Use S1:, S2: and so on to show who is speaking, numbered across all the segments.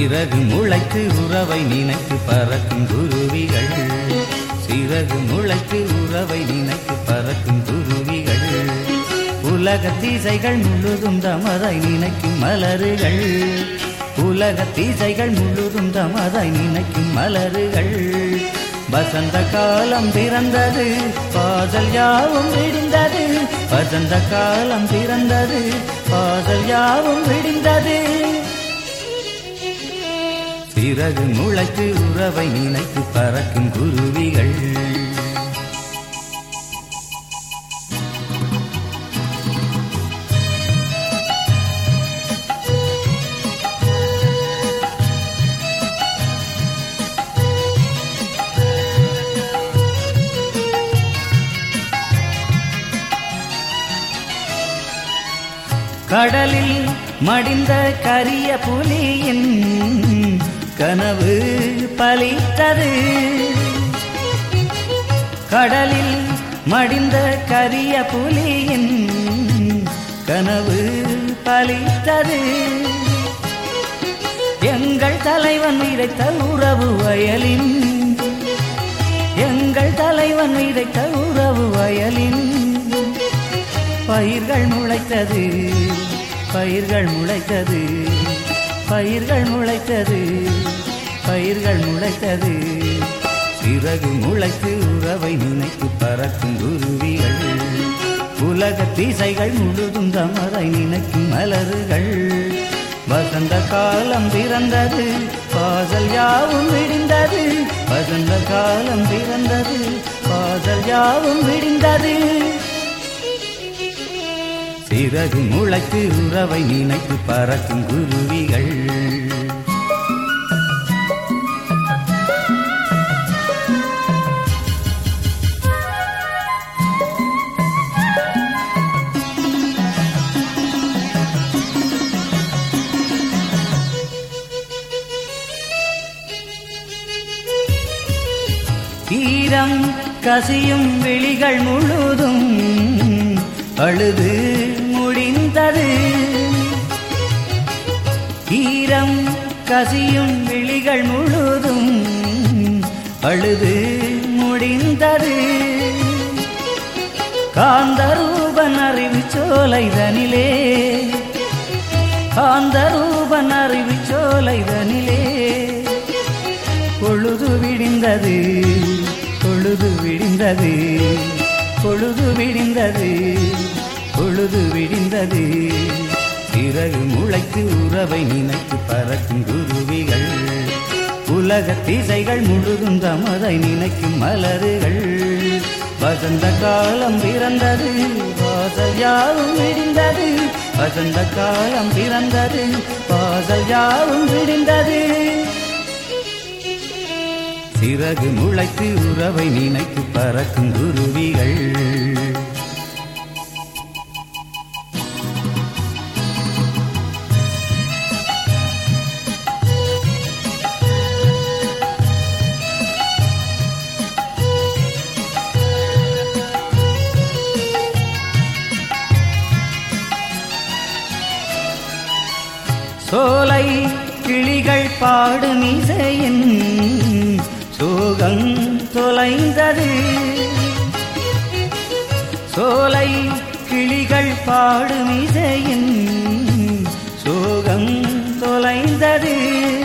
S1: சிறகு முளைத்து உறவை நினைத்து பறக்கும் குருவிகள் சிறகு முளைத்து உறவை நினைத்து பறக்கும் குருவிகள் உலக தீசைகள் முழுதும் தமதை நினைக்கும் மலருகள் உலக தீசைகள் முழுதும் தமதை நினைக்கும் மலருகள் வசந்த காலம் பிறந்தது பாதல் யாவும் விடிந்தது வசந்த காலம் பிறந்தது பாதல் யாவும் விடிந்தது சிறகு முளைத்து உறவை நினைத்து பறக்கும் குருவிகள் கடலில் மடிந்த கரிய புலியின் கனவு பலித்தது கடலில் மடிந்த கரிய புலியின் கனவு பலித்தது எங்கள் தலைவன் விதைத்த உறவு வயலின் எங்கள் தலைவன் விதைத்த உறவு வயலின் பயிர்கள் முளைத்தது பயிர்கள் முளைத்தது பயிர்கள் முளைத்தது பயிர்கள் முளைத்தது சிறகு முளைத்து உறவை நினைத்து பறக்கும் குருவிகள் உலக தீசைகள் முழுதும் தமரை நினைக்கும் மலர்கள் வசந்த காலம் பிறந்தது பாதல் யாவும் விடிந்தது வசந்த காலம் பிறந்தது பாதல் யாவும் விடிந்தது சிறகு முளைத்து உறவை நினைத்து பறக்கும் குருவிகள் ஈரம் கசியும் விழிகள் முழுதும் அழுது முடிந்தது ஈரம் கசியும் விழிகள் முழுதும் அழுது முடிந்தது காந்தரூபன் அறிவு சோலைதனிலே காந்தரூபன் அறிவு சோலைதனிலே பொழுது விடிந்தது பொழுது விடிந்தது பொழுது விடிந்தது பொழுது விடிந்தது சிறகு முளைத்து உறவை நினைத்து பறக்கும் குருவிகள் உலக திசைகள் முழுதும் தமதை நினைக்கும் மலருகள் வசந்த காலம் பிறந்தது வாசல் யாவும் விடிந்தது வசந்த காலம் பிறந்தது வாசல் யாவும் விடிந்தது சிறகு முளைத்து உறவை நினைத்து பறக்கும் குருவிகள் சோலை கிளிகள் பாடும் இசையின் சோகம் தொலைந்தது சோலை கிளிகள் பாடும் இசையின் சோகம் தொலைந்தது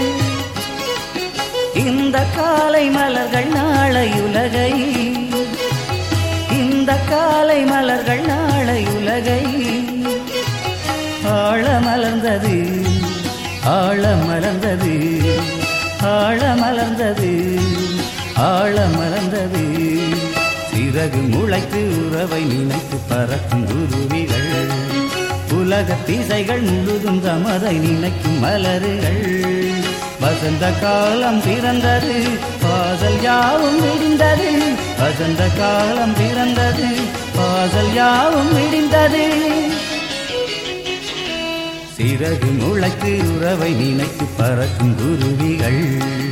S1: இந்த காலை மலர்கள் நாளை உலகை இந்த காலை மலர்கள் நாளை உலகை ஆழ மலர்ந்தது ஆழ மலர்ந்தது ஆழ மலர்ந்தது ஆழ மலர்ந்தது சிறகு முளைத்து உறவை நினைத்து பறக்கும் குருவிகள் உலக திசைகள் முழுதும் தமதை நினைக்கும் மலருகள் வசந்த காலம் பிறந்தது பாதல் யாவும் விடிந்தது வசந்த காலம் பிறந்தது பாதல் யாவும் விடிந்தது சிறகு முளைத்து உறவை நினைத்து பறக்கும் குருவிகள்